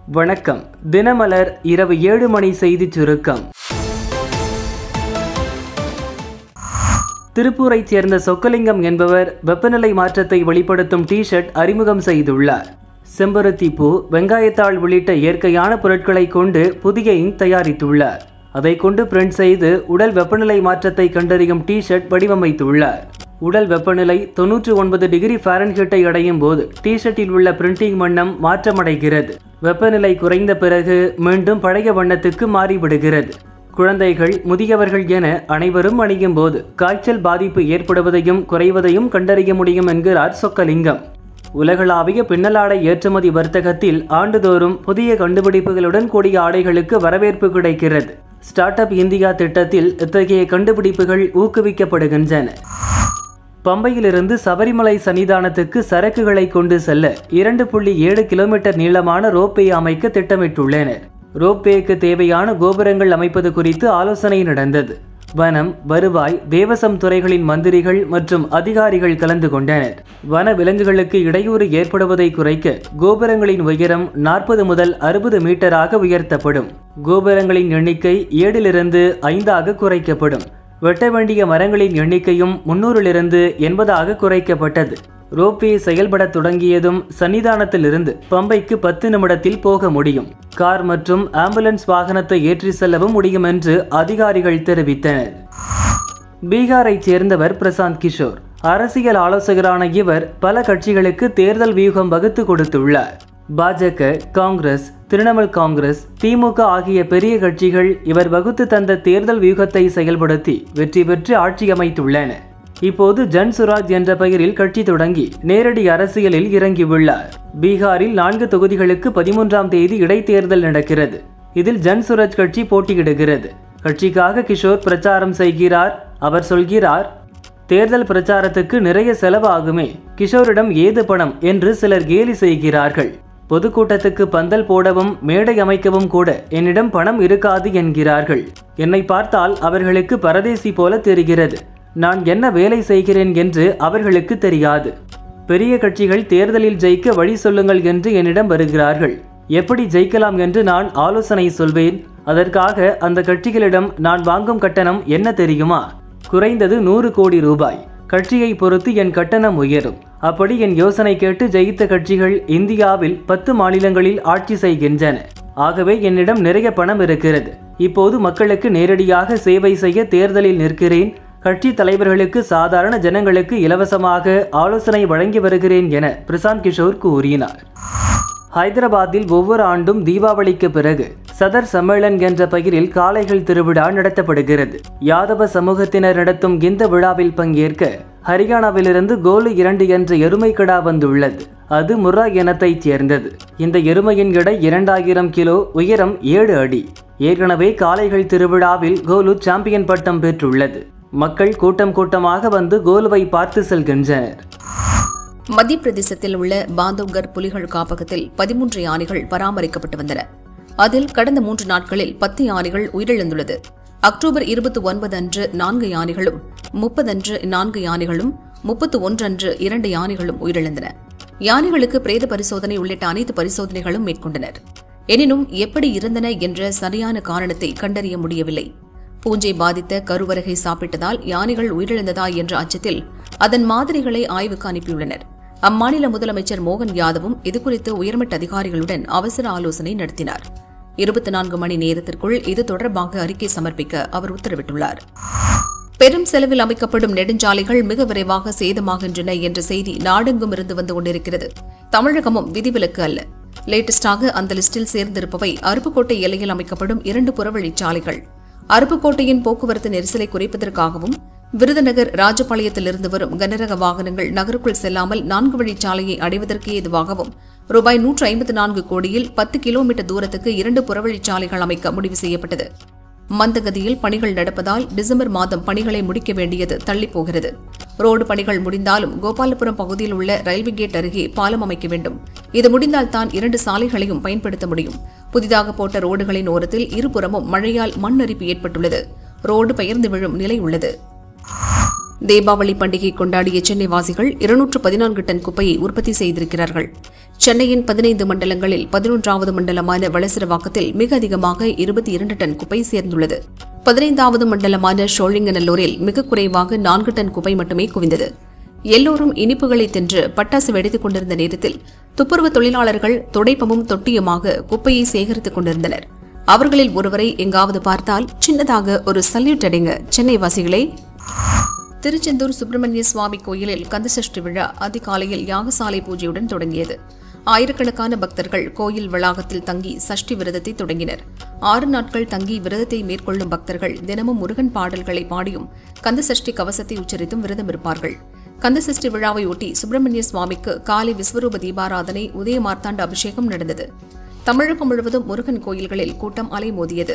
வணக்கம் தினமலர் இரவு ஏழு மணி செய்திச் சுருக்கம் திருப்பூரைச் சேர்ந்த சொக்கலிங்கம் என்பவர் வெப்பநிலை மாற்றத்தை வெளிப்படுத்தும் டி ஷர்ட் அறிமுகம் செய்துள்ளார் செம்பருத்தி பூ வெங்காயத்தாள் உள்ளிட்ட இயற்கையான பொருட்களை கொண்டு புதிய இங்க் தயாரித்துள்ளார் அதை கொண்டு பிரிண்ட் செய்து உடல் வெப்பநிலை மாற்றத்தை கண்டறியும் டி ஷர்ட் வடிவமைத்துள்ளார் உடல் வெப்பநிலை தொன்னூற்று ஒன்பது டிகிரி ஃபாரன்ஹீட்டை அடையும் போது டி ஷர்ட்டில் உள்ள பிரிண்டிங் வண்ணம் மாற்றமடைகிறது வெப்பநிலை குறைந்த பிறகு மீண்டும் பழைய வண்ணத்துக்கு மாறிவிடுகிறது குழந்தைகள் முதியவர்கள் என அனைவரும் அணியும் போது காய்ச்சல் பாதிப்பு ஏற்படுவதையும் குறைவதையும் கண்டறிய முடியும் என்கிறார் சொக்கலிங்கம் உலகளாவிய பின்னலாடை ஏற்றுமதி வர்த்தகத்தில் ஆண்டுதோறும் புதிய கண்டுபிடிப்புகளுடன் கூடிய ஆடைகளுக்கு வரவேற்பு கிடைக்கிறது ஸ்டார்ட் அப் இந்தியா திட்டத்தில் இத்தகைய கண்டுபிடிப்புகள் ஊக்குவிக்கப்படுகின்றன பம்பையிலிருந்து சபரிமலை சன்னிதானத்துக்கு சரக்குகளை கொண்டு செல்ல இரண்டு புள்ளி ஏழு கிலோமீட்டர் நீளமான ரோப்வே அமைக்க திட்டமிட்டுள்ளனர் ரோப்வேக்கு தேவையான கோபுரங்கள் அமைப்பது குறித்து ஆலோசனை நடந்தது வனம் வருவாய் தேவசம் துறைகளின் மந்திரிகள் மற்றும் அதிகாரிகள் கலந்து கொண்டனர் வன விலங்குகளுக்கு இடையூறு ஏற்படுவதை குறைக்க கோபுரங்களின் உயரம் நாற்பது முதல் அறுபது மீட்டராக உயர்த்தப்படும் கோபுரங்களின் எண்ணிக்கை ஏழிலிருந்து ஐந்தாக குறைக்கப்படும் வெட்ட வேண்டிய மரங்களின் எண்ணிக்கையும் முன்னூறிலிருந்து எண்பதாக குறைக்கப்பட்டது ரோப்வே செயல்பட தொடங்கியதும் சன்னிதானத்திலிருந்து பம்பைக்கு பத்து நிமிடத்தில் போக முடியும் கார் மற்றும் ஆம்புலன்ஸ் வாகனத்தை ஏற்றி செல்லவும் முடியும் என்று அதிகாரிகள் தெரிவித்தனர் பீகாரைச் சேர்ந்தவர் பிரசாந்த் கிஷோர் அரசியல் ஆலோசகரான இவர் பல கட்சிகளுக்கு தேர்தல் வியூகம் வகுத்து கொடுத்துள்ளார் பாஜக காங்கிரஸ் திரிணாமுல் காங்கிரஸ் திமுக ஆகிய பெரிய கட்சிகள் இவர் வகுத்து தந்த தேர்தல் வியூகத்தை செயல்படுத்தி வெற்றி பெற்று ஆட்சி அமைத்துள்ளன இப்போது ஜன் சுராஜ் என்ற பெயரில் கட்சி தொடங்கி நேரடி அரசியலில் இறங்கியுள்ளார் பீகாரில் நான்கு தொகுதிகளுக்கு பதிமூன்றாம் தேதி இடைத்தேர்தல் நடக்கிறது இதில் ஜன் சுராஜ் கட்சி போட்டியிடுகிறது கட்சிக்காக கிஷோர் பிரச்சாரம் செய்கிறார் அவர் சொல்கிறார் தேர்தல் பிரச்சாரத்துக்கு நிறைய செலவாகுமே கிஷோரிடம் ஏது பணம் என்று சிலர் கேலி செய்கிறார்கள் பொதுக்கூட்டத்துக்கு பந்தல் போடவும் மேடை அமைக்கவும் கூட என்னிடம் பணம் இருக்காது என்கிறார்கள் என்னை பார்த்தால் அவர்களுக்கு பரதேசி போல தெரிகிறது நான் என்ன வேலை செய்கிறேன் என்று அவர்களுக்கு தெரியாது பெரிய கட்சிகள் தேர்தலில் ஜெயிக்க வழி சொல்லுங்கள் என்று என்னிடம் வருகிறார்கள் எப்படி ஜெயிக்கலாம் என்று நான் ஆலோசனை சொல்வேன் அதற்காக அந்த கட்சிகளிடம் நான் வாங்கும் கட்டணம் என்ன தெரியுமா குறைந்தது நூறு கோடி ரூபாய் கட்சியை பொறுத்து என் கட்டணம் உயரும் அப்படி என் யோசனை கேட்டு ஜெயித்த கட்சிகள் இந்தியாவில் பத்து மாநிலங்களில் ஆட்சி செய்கின்றன ஆகவே என்னிடம் நிறைய பணம் இருக்கிறது இப்போது மக்களுக்கு நேரடியாக சேவை செய்ய தேர்தலில் நிற்கிறேன் கட்சி தலைவர்களுக்கு சாதாரண ஜனங்களுக்கு இலவசமாக ஆலோசனை வழங்கி வருகிறேன் என பிரசாந்த் கிஷோர் கூறினார் ஹைதராபாத்தில் ஒவ்வொரு ஆண்டும் தீபாவளிக்கு பிறகு சதர் சம்மேளன் என்ற பெயரில் காளைகள் திருவிழா நடத்தப்படுகிறது யாதவ சமூகத்தினர் நடத்தும் இந்த விழாவில் பங்கேற்க ஹரியானாவிலிருந்து கோலு இரண்டு என்ற எருமை கிடா வந்துள்ளது அது முர்ரா இனத்தைச் சேர்ந்தது இந்த எருமையின் எடை இரண்டாயிரம் கிலோ உயரம் ஏழு அடி ஏற்கனவே காளைகள் திருவிழாவில் கோலு சாம்பியன் பட்டம் பெற்றுள்ளது மக்கள் கூட்டம் கூட்டமாக வந்து கோலுவை பார்த்து செல்கின்றனர் மத்திய பிரதேசத்தில் உள்ள பாந்தவ்கர் புலிகள் காப்பகத்தில் பதிமூன்று யானைகள் பராமரிக்கப்பட்டு வந்தன அதில் கடந்த மூன்று நாட்களில் பத்து யானைகள் உயிரிழந்துள்ளது அக்டோபர் இருபத்தி ஒன்பது அன்று நான்கு யானைகளும் முப்பது அன்று நான்கு யானைகளும் முப்பத்து ஒன்று அன்று இரண்டு யானைகளும் உயிரிழந்தன யானைகளுக்கு பிரேத பரிசோதனை உள்ளிட்ட அனைத்து பரிசோதனைகளும் மேற்கொண்டனர் எனினும் எப்படி இருந்தன என்ற சரியான காரணத்தை கண்டறிய முடியவில்லை பூஞ்சை பாதித்த கருவரகை சாப்பிட்டதால் யானைகள் உயிரிழந்ததா என்ற அச்சத்தில் அதன் மாதிரிகளை ஆய்வுக்கு அனுப்பியுள்ளனர் அம்மாநில முதலமைச்சர் மோகன் யாதவும் இதுகுறித்து உயர்மட்ட அதிகாரிகளுடன் அவசர ஆலோசனை நடத்தினார் இருபத்தி நான்கு மணி நேரத்திற்குள் இது தொடர்பாக அறிக்கை சமர்ப்பிக்க அவர் உத்தரவிட்டுள்ளார் பெரும் செலவில் அமைக்கப்படும் நெடுஞ்சாலைகள் மிக விரைவாக சேதமாகின்றன என்ற செய்தி நாடெங்கும் இருந்து வந்து கொண்டிருக்கிறது தமிழகமும் விதிவிலக்கு அல்ல லேட்டஸ்டாக அந்த லிஸ்டில் சேர்ந்திருப்பவை அருப்புக்கோட்டை எல்லையில் அமைக்கப்படும் இரண்டு புறவழிச்சாலைகள் அருப்புக்கோட்டையின் போக்குவரத்து நெரிசலை குறைப்பதற்காகவும் விருதுநகர் ராஜபாளையத்திலிருந்து வரும் கனரக வாகனங்கள் நகருக்குள் செல்லாமல் நான்கு வழிச்சாலையை அடைவதற்கு ஏதுவாகவும் ரூபாய் நூற்று ஐம்பத்து நான்கு கோடியில் பத்து கிலோமீட்டர் தூரத்துக்கு இரண்டு புறவழிச்சாலைகள் அமைக்க முடிவு செய்யப்பட்டது மந்தகதியில் பணிகள் நடப்பதால் டிசம்பர் மாதம் பணிகளை முடிக்க வேண்டியது தள்ளிப்போகிறது ரோடு பணிகள் முடிந்தாலும் கோபாலபுரம் பகுதியில் உள்ள ரயில்வே கேட் அருகே பாலம் அமைக்க வேண்டும் இது முடிந்தால் தான் இரண்டு சாலைகளையும் பயன்படுத்த முடியும் புதிதாக போட்ட ரோடுகளின் ஓரத்தில் இருபுறமும் மழையால் மண் அரிப்பு ஏற்பட்டுள்ளது ரோடு பெயர்ந்து விழும் நிலை உள்ளது தீபாவளி பண்டிகை கொண்டாடிய சென்னை வாசிகள் இருநூற்று பதினான்கு டன் குப்பையை உற்பத்தி செய்திருக்கிறார்கள் சென்னையின் பதினைந்து மண்டலங்களில் பதினொன்றாவது மண்டலமான வளசரவாக்கத்தில் மிக அதிகமாக இருபத்தி இரண்டு டன் குப்பை சேர்ந்துள்ளது பதினைந்தாவது மண்டலமான ஷோழிங்கநல்லூரில் மிக குறைவாக நான்கு டன் குப்பை மட்டுமே குவிந்தது எல்லோரும் இனிப்புகளை தின்று பட்டாசு வெடித்துக் கொண்டிருந்த நேரத்தில் துப்புரவு தொழிலாளர்கள் துடைப்பமும் தொட்டியுமாக குப்பையை சேகரித்துக் கொண்டிருந்தனர் அவர்களில் ஒருவரை எங்காவது பார்த்தால் சின்னதாக ஒரு சல்யூட் அடிங்க சென்னை வாசிகளே திருச்செந்தூர் சுப்பிரமணிய சுவாமி கோயிலில் கந்தசஷ்டி விழா அதிகாலையில் யாகசாலை பூஜையுடன் தொடங்கியது ஆயிரக்கணக்கான பக்தர்கள் கோயில் வளாகத்தில் தங்கி சஷ்டி விரதத்தை தொடங்கினர் ஆறு நாட்கள் தங்கி விரதத்தை மேற்கொள்ளும் பக்தர்கள் தினமும் முருகன் பாடல்களை பாடியும் கந்தசஷ்டி கவசத்தை உச்சரித்தும் விரதம் இருப்பார்கள் கந்தசஷ்டி விழாவை ஒட்டி சுப்பிரமணிய சுவாமிக்கு காலை விஸ்வரூப தீபாராதனை உதய மார்த்தாண்ட அபிஷேகம் நடந்தது தமிழகம் முழுவதும் முருகன் கோயில்களில் கூட்டம் அலைமோதியது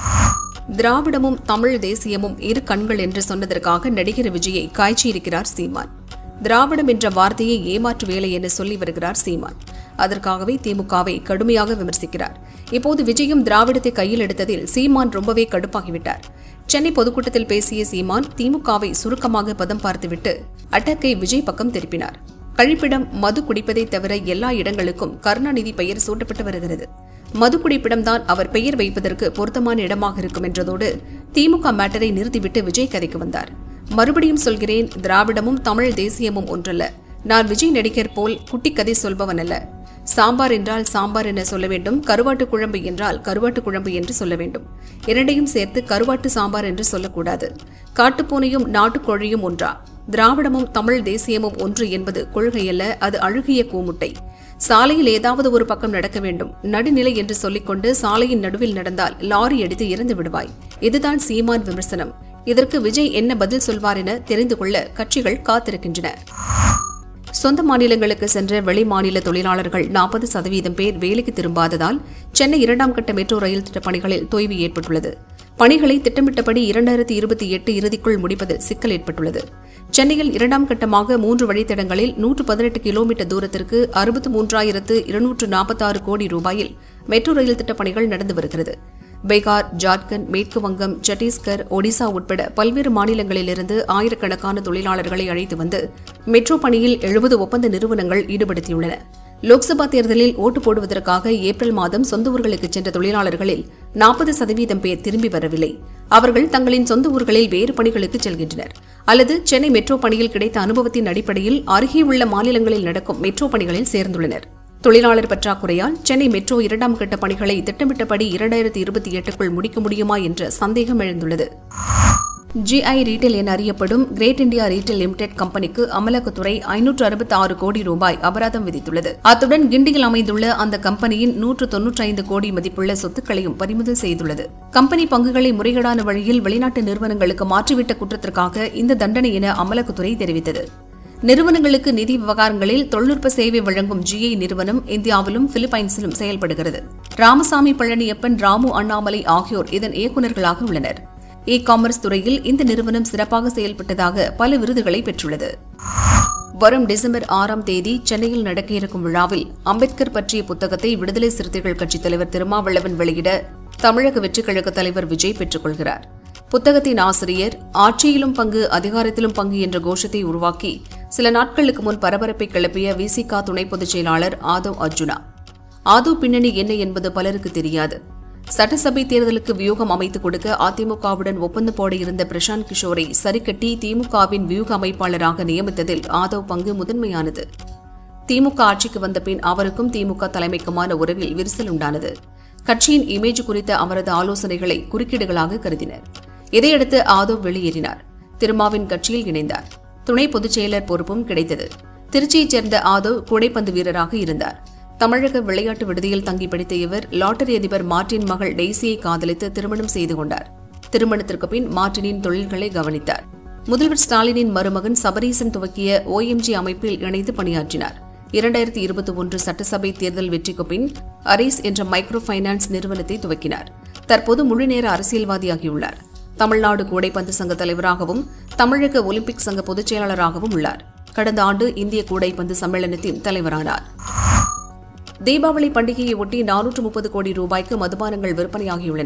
திராவிடமும் தமிழ் தேசியமும் இரு கண்கள் என்று சொன்னதற்காக நடிகர் விஜயை காய்ச்சியிருக்கிறார் சீமான் திராவிடம் என்ற வார்த்தையை ஏமாற்று வேலை என சொல்லி வருகிறார் சீமான் அதற்காகவே திமுகவை கடுமையாக விமர்சிக்கிறார் இப்போது விஜயும் திராவிடத்தை கையில் எடுத்ததில் சீமான் ரொம்பவே கடுப்பாகிவிட்டார் சென்னை பொதுக்கூட்டத்தில் பேசிய சீமான் திமுகவை சுருக்கமாக பதம் பார்த்துவிட்டு அட்டக்கை விஜய் பக்கம் திருப்பினார் கழிப்பிடம் மது குடிப்பதை தவிர எல்லா இடங்களுக்கும் கருணாநிதி பெயர் சூட்டப்பட்டு வருகிறது மது குடிப்பிடம்தான் அவர் பெயர் வைப்பதற்கு பொருத்தமான இடமாக இருக்கும் என்றதோடு திமுக மேட்டரை நிறுத்திவிட்டு விஜய் கதைக்கு வந்தார் மறுபடியும் சொல்கிறேன் திராவிடமும் தமிழ் தேசியமும் ஒன்றல்ல நான் விஜய் நடிகர் போல் குட்டி கதை சொல்பவன் அல்ல சாம்பார் என்றால் சாம்பார் என சொல்ல வேண்டும் கருவாட்டு குழம்பு என்றால் கருவாட்டு குழம்பு என்று சொல்ல வேண்டும் இரண்டையும் சேர்த்து கருவாட்டு சாம்பார் என்று சொல்லக்கூடாது காட்டுப்பூனையும் நாட்டுக்கோழியும் ஒன்றா திராவிடமும் தமிழ் தேசியமும் ஒன்று என்பது கொள்கையல்ல அது அழுகிய கூமுட்டை சாலையில் ஏதாவது ஒரு பக்கம் நடக்க வேண்டும் நடுநிலை என்று சொல்லிக்கொண்டு சாலையின் நடுவில் நடந்தால் லாரி அடித்து இறந்து விடுவாய் இதுதான் சீமான் விமர்சனம் இதற்கு விஜய் என்ன பதில் சொல்வார் என தெரிந்து கொள்ள கட்சிகள் காத்திருக்கின்றன சொந்த மாநிலங்களுக்கு சென்ற வெளி மாநில தொழிலாளர்கள் நாற்பது சதவீதம் பேர் வேலைக்கு திரும்பாததால் சென்னை இரண்டாம் கட்ட மெட்ரோ ரயில் திட்டப் பணிகளில் தொய்வு ஏற்பட்டுள்ளது பணிகளை திட்டமிட்டபடி இரண்டாயிரத்தி இருபத்தி எட்டு இறுதிக்குள் முடிப்பதில் சிக்கல் ஏற்பட்டுள்ளது சென்னையில் இரண்டாம் கட்டமாக மூன்று வழித்தடங்களில் நூற்று பதினெட்டு கிலோமீட்டர் தூரத்திற்கு அறுபத்து மூன்றாயிரத்து இருநூற்று நாற்பத்தாறு கோடி ரூபாயில் மெட்ரோ ரயில் திட்டப் பணிகள் நடந்து வருகிறது பீகார் ஜார்க்கண்ட் மேற்கு வங்கம் சத்தீஸ்கர் ஒடிசா உட்பட பல்வேறு மாநிலங்களிலிருந்து ஆயிரக்கணக்கான தொழிலாளர்களை அழைத்து வந்து மெட்ரோ பணியில் எழுபது ஒப்பந்த நிறுவனங்கள் ஈடுபடுத்தியுள்ளன லோக்சபா தேர்தலில் ஓட்டு போடுவதற்காக ஏப்ரல் மாதம் சொந்த ஊர்களுக்கு சென்ற தொழிலாளர்களில் நாற்பது சதவீதம் பேர் திரும்பி வரவில்லை அவர்கள் தங்களின் சொந்த ஊர்களில் வேறு பணிகளுக்கு செல்கின்றனர் அல்லது சென்னை மெட்ரோ பணியில் கிடைத்த அனுபவத்தின் அடிப்படையில் அருகே உள்ள மாநிலங்களில் நடக்கும் மெட்ரோ பணிகளில் சேர்ந்துள்ளனர் தொழிலாளர் பற்றாக்குறையால் சென்னை மெட்ரோ இரண்டாம் கட்ட பணிகளை திட்டமிட்டபடி இரண்டாயிரத்தி இருபத்தி எட்டுக்குள் முடிக்க முடியுமா என்ற சந்தேகம் எழுந்துள்ளது ஜிஐ ரீட்டைல் என அறியப்படும் கிரேட் இந்தியா ரீட்டைல் லிமிடெட் கம்பெனிக்கு அமலாக்கத்துறை ஐநூற்று அறுபத்தி ஆறு கோடி ரூபாய் அபராதம் விதித்துள்ளது அத்துடன் கிண்டியில் அமைந்துள்ள அந்த கம்பெனியின் நூற்று தொன்னூற்றி ஐந்து கோடி மதிப்புள்ள சொத்துக்களையும் பறிமுதல் செய்துள்ளது கம்பெனி பங்குகளை முறைகேடான வழியில் வெளிநாட்டு நிறுவனங்களுக்கு மாற்றிவிட்ட குற்றத்திற்காக இந்த தண்டனை என அமலாக்கத்துறை தெரிவித்தது நிறுவனங்களுக்கு நிதி விவகாரங்களில் தொழில்நுட்ப சேவை வழங்கும் ஜிஐ நிறுவனம் இந்தியாவிலும் பிலிப்பைன்ஸிலும் செயல்படுகிறது ராமசாமி பழனியப்பன் ராமு அண்ணாமலை ஆகியோர் இதன் இயக்குநர்களாக உள்ளனர் இ காமர்ஸ் துறையில் இந்த நிறுவனம் சிறப்பாக செயல்பட்டதாக பல விருதுகளை பெற்றுள்ளது வரும் டிசம்பர் ஆறாம் தேதி சென்னையில் நடக்க இருக்கும் விழாவில் அம்பேத்கர் பற்றிய புத்தகத்தை விடுதலை சிறுத்தைகள் கட்சித் தலைவர் திருமாவளவன் வெளியிட தமிழக வெற்றிக் கழக தலைவர் விஜய் பெற்றுக் கொள்கிறார் புத்தகத்தின் ஆசிரியர் ஆட்சியிலும் பங்கு அதிகாரத்திலும் பங்கு என்ற கோஷத்தை உருவாக்கி சில நாட்களுக்கு முன் பரபரப்பை கிளப்பிய விசிகா துணை பொதுச் செயலாளர் ஆதவ் அர்ஜுனா ஆதவ் பின்னணி என்ன என்பது பலருக்கு தெரியாது சட்டசபை தேர்தலுக்கு வியூகம் அமைத்துக் கொடுக்க அதிமுகவுடன் ஒப்பந்தம் போட இருந்த பிரசாந்த் கிஷோரை சரிக்கட்டி திமுகவின் வியூக அமைப்பாளராக நியமித்ததில் ஆதவ் பங்கு முதன்மையானது திமுக ஆட்சிக்கு வந்த பின் அவருக்கும் திமுக தலைமைக்குமான உறவில் விரிசல் உண்டானது கட்சியின் இமேஜ் குறித்த அவரது ஆலோசனைகளை குறுக்கீடுகளாக கருதினர் இதையடுத்து ஆதவ் வெளியேறினார் திருமாவின் கட்சியில் இணைந்தார் துணை பொதுச் செயலர் பொறுப்பும் கிடைத்தது திருச்சியைச் சேர்ந்த ஆதவ் கூடைப்பந்து வீரராக இருந்தார் தமிழக விளையாட்டு விடுதியில் தங்கி படித்த இவர் லாட்டரி அதிபர் மார்ட்டின் மகள் டெய்ஸியை காதலித்து திருமணம் செய்து கொண்டார் திருமணத்திற்கு பின் மார்ட்டினின் தொழில்களை கவனித்தார் முதல்வர் ஸ்டாலினின் மருமகன் சபரீசன் துவக்கிய ஓஎம்ஜி அமைப்பில் இணைந்து பணியாற்றினார் இரண்டாயிரத்தி இருபத்தி ஒன்று சட்டசபை தேர்தல் வெற்றிக்கு பின் அரீஸ் என்ற மைக்ரோ ஃபைனான்ஸ் நிறுவனத்தை துவக்கினார் தற்போது முழுநேர அரசியல்வாதியாகியுள்ளார் தமிழ்நாடு கூடைப்பந்து சங்க தலைவராகவும் தமிழக ஒலிம்பிக் சங்க பொதுச் செயலாளராகவும் உள்ளார் கடந்த ஆண்டு இந்திய கூடைப்பந்து சம்மேளனத்தின் தலைவரானார் தீபாவளி பண்டிகையை ஒட்டி நானூற்று முப்பது கோடி ரூபாய்க்கு மதுபானங்கள் விற்பனையாகியுள்ளன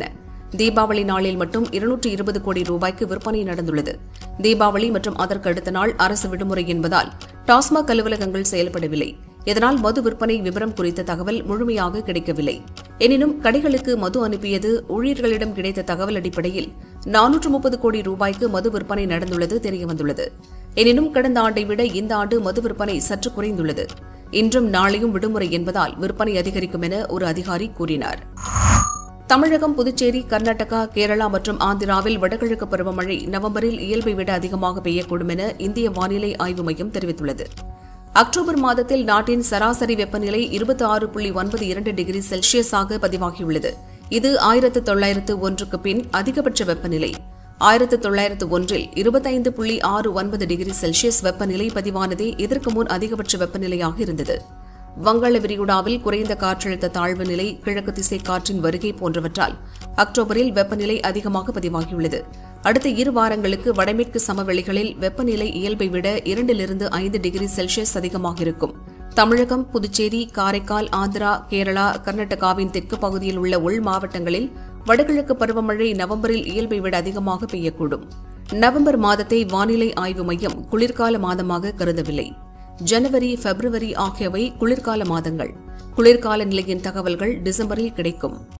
தீபாவளி நாளில் மட்டும் இருநூற்று இருபது கோடி ரூபாய்க்கு விற்பனை நடந்துள்ளது தீபாவளி மற்றும் அதற்கு அடுத்த நாள் அரசு விடுமுறை என்பதால் டாஸ்மாக் அலுவலகங்கள் செயல்படவில்லை இதனால் மது விற்பனை விவரம் குறித்த தகவல் முழுமையாக கிடைக்கவில்லை எனினும் கடைகளுக்கு மது அனுப்பியது ஊழியர்களிடம் கிடைத்த தகவல் அடிப்படையில் நானூற்று முப்பது கோடி ரூபாய்க்கு மது விற்பனை நடந்துள்ளது தெரியவந்துள்ளது எனினும் கடந்த ஆண்டை விட இந்த ஆண்டு மது விற்பனை சற்று குறைந்துள்ளது இன்றும் நாளையும் விடுமுறை என்பதால் விற்பனை அதிகரிக்கும் என ஒரு அதிகாரி கூறினார் தமிழகம் புதுச்சேரி கர்நாடகா கேரளா மற்றும் ஆந்திராவில் வடகிழக்கு பருவமழை நவம்பரில் இயல்பை விட அதிகமாக பெய்யக்கூடும் என இந்திய வானிலை ஆய்வு மையம் தெரிவித்துள்ளது அக்டோபர் மாதத்தில் நாட்டின் சராசரி வெப்பநிலை இருபத்தி ஆறு புள்ளி ஒன்பது இரண்டு டிகிரி செல்சியஸாக பதிவாகியுள்ளது இது ஆயிரத்து தொள்ளாயிரத்து ஒன்றுக்கு பின் அதிகபட்ச வெப்பநிலை ஆயிரத்து தொள்ளாயிரத்து ஒன்றில் இருபத்தைந்து புள்ளி ஆறு ஒன்பது டிகிரி செல்சியஸ் வெப்பநிலை பதிவானதே இதற்கு முன் அதிகபட்ச வெப்பநிலையாக இருந்தது வங்காள விரிகுடாவில் குறைந்த காற்றழுத்த தாழ்வு நிலை கிழக்கு திசை காற்றின் வருகை போன்றவற்றால் அக்டோபரில் வெப்பநிலை அதிகமாக பதிவாகியுள்ளது அடுத்த இரு வாரங்களுக்கு வடமேற்கு சமவெளிகளில் வெப்பநிலை இயல்பை விட இரண்டிலிருந்து ஐந்து டிகிரி செல்சியஸ் அதிகமாக இருக்கும் தமிழகம் புதுச்சேரி காரைக்கால் ஆந்திரா கேரளா கர்நாடகாவின் தெற்கு பகுதியில் உள்ள உள் மாவட்டங்களில் வடகிழக்கு பருவமழை நவம்பரில் இயல்பை விட அதிகமாக பெய்யக்கூடும் நவம்பர் மாதத்தை வானிலை ஆய்வு மையம் குளிர்கால மாதமாக கருதவில்லை ஜனவரி பிப்ரவரி ஆகியவை குளிர்கால மாதங்கள் குளிர்கால நிலையின் தகவல்கள் டிசம்பரில் கிடைக்கும்